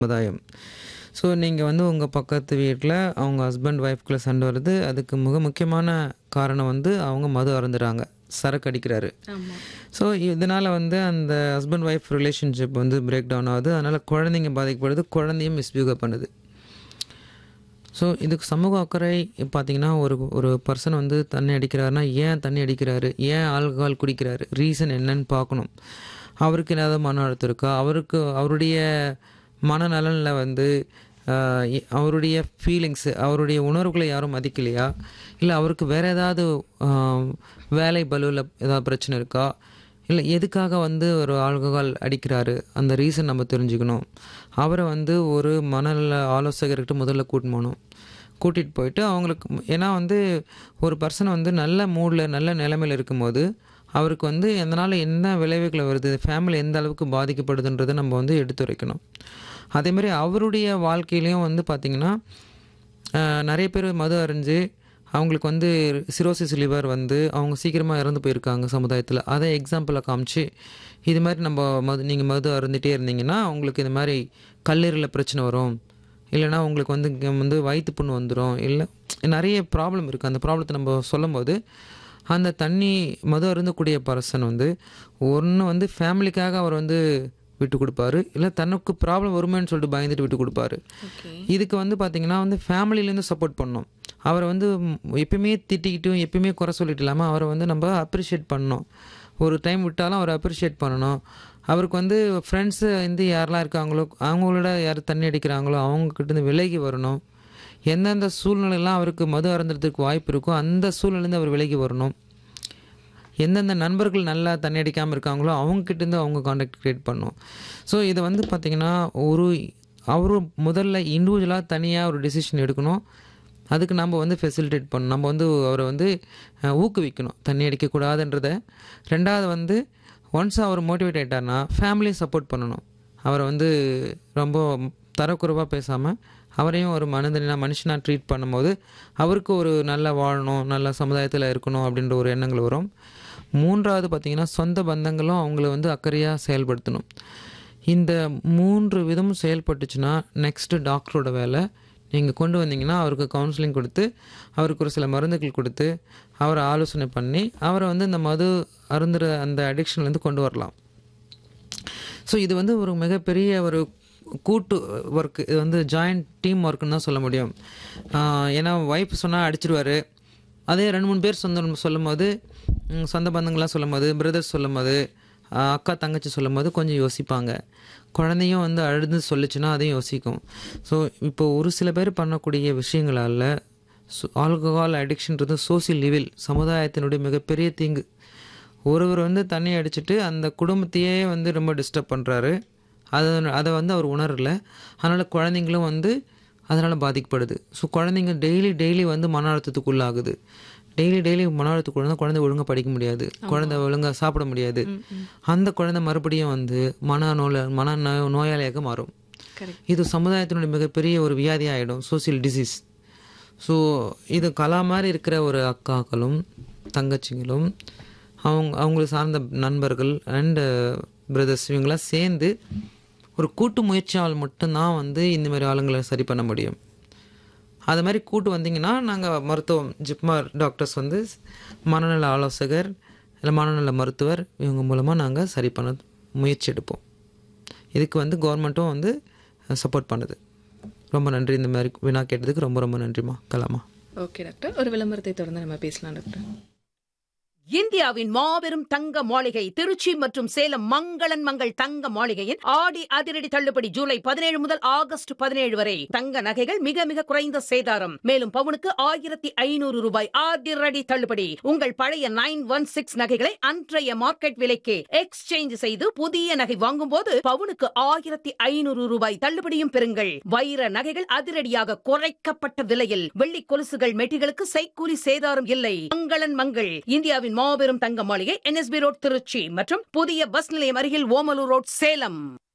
சமுதாயம் ஸோ நீங்கள் வந்து உங்கள் பக்கத்து வீட்டில் அவங்க ஹஸ்பண்ட் ஒய்ஃப்குள்ளே சண்டை வருது அதுக்கு மிக முக்கியமான காரணம் வந்து அவங்க மது அருந்துறாங்க சரக்கு அடிக்கிறாரு ஆமா ஸோ இதனால் வந்து அந்த ஹஸ்பண்ட் ஒய்ஃப் ரிலேஷன்ஷிப் வந்து பிரேக் டவுன் ஆகுது அதனால் குழந்தைங்க பாதிக்கப்படுது குழந்தையும் மிஸ்பிஹேவ் பண்ணுது ஸோ இதுக்கு சமூக அக்கறை பார்த்தீங்கன்னா ஒரு ஒரு பர்சன் வந்து தண்ணி அடிக்கிறாருன்னா ஏன் தண்ணி அடிக்கிறாரு ஏன் ஆல்கஹால் குடிக்கிறாரு ரீசன் என்னன்னு பார்க்கணும் அவருக்கு ஏதாவது மன அழுத்தம் இருக்கா அவருக்கு அவருடைய மனநலனில் வந்து ஆஹ், எ- அவருடைய ஃபீலிங்ஸு அவருடைய உணர்வுகளை யாரும் மதிக்கலையா இல்லை அவருக்கு வேறு ஏதாவது ஆஹ், வேலை பலுவில் ஏதாவது பிரச்சனை இருக்கா இல்லை எதுக்காக வந்து ஒரு ஆல்கஹால் அடிக்கிறாரு அந்த ரீசன் நம்ம தெரிஞ்சுக்கணும் அவரை வந்து ஒரு மனநல ஆலோசகர்கிட்ட முதல்ல கூட்டின்னு போகணும் கூட்டிகிட்டு போயிட்டு அவங்களுக்கு ஏன்னா வந்து ஒரு பர்சன் வந்து நல்ல மூடில் நல்ல நிலைமையில் இருக்கும்போது அவருக்கு வந்து எதனால் என்ன விளைவுகள் வருது ஃபேமிலி எந்த அளவுக்கு பாதிக்கப்படுதுன்றதை நம்ம வந்து எடுத்துரைக்கணும் அதே மாதிரி அவருடைய வாழ்க்கையிலையும் வந்து பார்த்திங்கன்னா ஆஹ், நிறைய பேர் மது அறிஞ்சு அவங்களுக்கு வந்து சிரோசிஸ் லிவர் வந்து அவங்க சீக்கிரமாக இறந்து போயிருக்காங்க சமுதாயத்தில் அதை எக்ஸாம்பிளை காமிச்சு இது மாதிரி நம்ம மது நீங்கள் மது அருந்துகிட்டே இருந்தீங்கன்னா உங்களுக்கு இது மாதிரி கல்லீரலில் பிரச்சனை வரும் இல்லைனா உங்களுக்கு வந்து இங்க வந்து வயிற்று புண்ணு வந்துடும் இல்லை நிறைய ப்ராப்ளம் இருக்குது அந்த ப்ராப்ளத்தை நம்ம சொல்லும்போது அந்த தண்ணி மது அருந்தக்கூடிய பர்சன் வந்து ஒன்று வந்து ஃபேமிலிக்காக அவர் வந்து விட்டு கொடுப்பாரு இல்லை தனக்கு ப்ராப்ளம் வருமேன்னு சொல்லிட்டு பயந்துட்டு விட்டு கொடுப்பாரு ஓகே இதுக்கு வந்து பார்த்தீங்கன்னா வந்து ஃபேமிலிலேருந்து சப்போர்ட் பண்ணணும் அவரை வந்து ம், எப்பயுமே திட்டிக்கிட்டும் எப்பயுமே குறை சொல்லிட்டு இல்லாமல் அவரை வந்து நம்ம அப்ரிஷியேட் பண்ணணும் ஒரு டைம் விட்டாலும் அவரை அப்ரிஷியேட் பண்ணணும் அவருக்கு வந்து ஃப்ரெண்ட்ஸு வந்து யாரெல்லாம் இருக்காங்களோ அவங்களோட யார் தண்ணி அடிக்கிறாங்களோ அவங்கக்கிட்டேருந்து விலகி வரணும் எந்தெந்த சூழ்நிலையெல்லாம் அவருக்கு மது அருந்துறதுக்கு வாய்ப்பு இருக்கோ அந்த சூழ்நிலேருந்து அவர் விலகி வரணும் எந்தெந்த நண்பர்கள் நல்லா தண்ணி அடிக்காமல் இருக்காங்களோ அவங்கக்கிட்டேருந்து அவங்க காண்டாக்ட் க்ரியேட் பண்ணும் ஸோ இதை வந்து பார்த்திங்கன்னா ஒரு அவரு முதல்ல இண்டிவிஜுவலாக தனியாக ஒரு டெசிஷன் எடுக்கணும் அதுக்கு நம்ம வந்து ஃபெசிலிட்டேட் பண்ணணும் நம்ம வந்து அவரை வந்து அஹ், ஊக்குவிக்கணும் தண்ணி அடிக்கக்கூடாதுன்றத ரெண்டாவது வந்து ஒன்ஸ் அவர் மோட்டிவேட் ஆகிட்டார்னா ஃபேமிலியும் சப்போர்ட் பண்ணணும் அவரை வந்து ரொம்ப தரக்குறைவாக பேசாமல் அவரையும் ஒரு மனிதனா மனுஷனாக ட்ரீட் பண்ணும்போது அவருக்கு ஒரு நல்ல வாழணும் நல்ல சமுதாயத்தில் இருக்கணும் அப்படின்ற ஒரு எண்ணங்கள் வரும் மூன்றாவது பார்த்திங்கன்னா சொந்த பந்தங்களும் அவங்கள வந்து அக்கறையாக செயல்படுத்தணும் இந்த மூன்று விதமும் செயல்பட்டுச்சுன்னா நெக்ஸ்ட்டு டாக்டரோட வேலை நீங்கள் கொண்டு வந்தீங்கன்னா அவருக்கு கவுன்சிலிங் கொடுத்து அவருக்கு ஒரு சில மருந்துகள் கொடுத்து அவரை ஆலோசனை பண்ணி அவரை வந்து இந்த மது அருந்துற அந்த அடிக்ஷன்லேருந்து கொண்டு வரலாம் ஸோ இது வந்து ஒரு மிகப்பெரிய ஒரு கூட்டு ஒர்க் இது வந்து ஜாயிண்ட் டீம் ஒர்க்குன்னு தான் சொல்ல முடியும் ஆஹ் ஏன்னா ஒய்ஃப் சொன்னால் அடிச்சிருவாரு அதே ரெண்டு மூணு பேர் சொந்த சொல்லும் போது ம், சொந்த பந்தங்கள்லாம் சொல்லும் போது பிரதர்ஸ் சொல்லும் போது ஆஹ் அக்கா தங்கச்சி சொல்லும் போது கொஞ்சம் யோசிப்பாங்க குழந்தையும் வந்து அழுது சொல்லுச்சுன்னா அதையும் யோசிக்கும் ஸோ இப்போ ஒரு சில பேர் பண்ணக்கூடிய விஷயங்களால் ஆல்கஹால் அடிக்ஷன்றது சோசியல் லிவில் சமுதாயத்தினுடைய மிகப்பெரிய தீங்கு ஒருவர் வந்து தண்ணி அடிச்சிட்டு அந்த குடும்பத்தையே வந்து ரொம்ப டிஸ்டர்ப் பண்ணுறாரு அதை அதை வந்து அவர் உணரல அதனால் குழந்தைங்களும் வந்து அதனால் பாதிக்கப்படுது ஸோ குழந்தைங்க டெய்லி டெய்லி வந்து மன அழுத்தத்துக்குள்ளாகுது டெய்லி டெய்லி மன அழுத்தத்துக்குள்ள குழந்தை ஒழுங்காக படிக்க முடியாது குழந்தை ஒழுங்காக சாப்பிட முடியாது அந்த குழந்தை மறுபடியும் வந்து மன நோல மன நோ- நோயாளியாக மாறும் கரெக்ட் இது சமுதாயத்தினுடைய மிகப்பெரிய ஒரு வியாதி ஆகிடும் சோசியல் டிசீஸ் ஸோ இது கலா மாதிரி இருக்கிற ஒரு அக்காக்களும் தங்கச்சிங்களும் அவங்க அவங்களை சார்ந்த நண்பர்கள் அண்டு பிரதர்ஸ் இவங்களாம் சேர்ந்து ஒரு கூட்டு முயற்சியால் மட்டும்தான் வந்து இந்த மாதிரி ஆளுங்களை சரி பண்ண முடியும் அது மாதிரி கூட்டு வந்தீங்கன்னா நாங்கள் மருத்துவம் ஜிப்மார் டாக்டர்ஸ் வந்து மனநல ஆலோசகர் இல்லை மனநல மருத்துவர் இவங்க மூலமாக நாங்கள் சரி பண்ண முயற்சி எடுப்போம் இதுக்கு வந்து கவர்மெண்ட்டும் வந்து சப்போர்ட் பண்ணுது ரொம்ப நன்றி இந்த மாதிரி வினா கேட்டதுக்கு ரொம்ப ரொம்ப நன்றிம்மா கலாமா ஓகே டாக்டர் ஒரு விளம்பரத்தை தொடர்ந்து நம்ம பேசலாம் டாக்டர் இந்தியாவின் மாபெரும் தங்க மாளிகை திருச்சி மற்றும் சேலம் மங்களன் மங்கள் தங்க மாளிகையின் ஆடி அதிரடி தள்ளுபடி ஜூலை பதினேழு முதல் ஆகஸ்ட் பதினேழு வரை தங்க நகைகள் மிக மிக குறைந்த சேதாரம் மேலும் பவுனுக்கு ஆயிரத்தி ஐநூறு ரூபாய் அதிரடி தள்ளுபடி உங்கள் பழைய நைன் ஒன் சிக்ஸ் நகைகளை அன்றைய மார்க்கெட் விலைக்கு எக்ஸ்சேஞ்ச் செய்து புதிய நகை வாங்கும் போது பவுனுக்கு ஆயிரத்தி ஐநூறு ரூபாய் தள்ளுபடியும் பெறுங்கள் வைர நகைகள் அதிரடியாக குறைக்கப்பட்ட விலையில் வெள்ளி கொலுசுகள் மெட்டிகளுக்கு செய்கூலி சேதாரம் இல்லை மங்களன் மங்கள் இந்தியாவின் மாபெரும் தங்க மாளிகை என்எஸ்பி ரோட் திருச்சி மற்றும் புதிய பஸ் நிலையம் அருகில் ஓமலூர் ரோட் சேலம்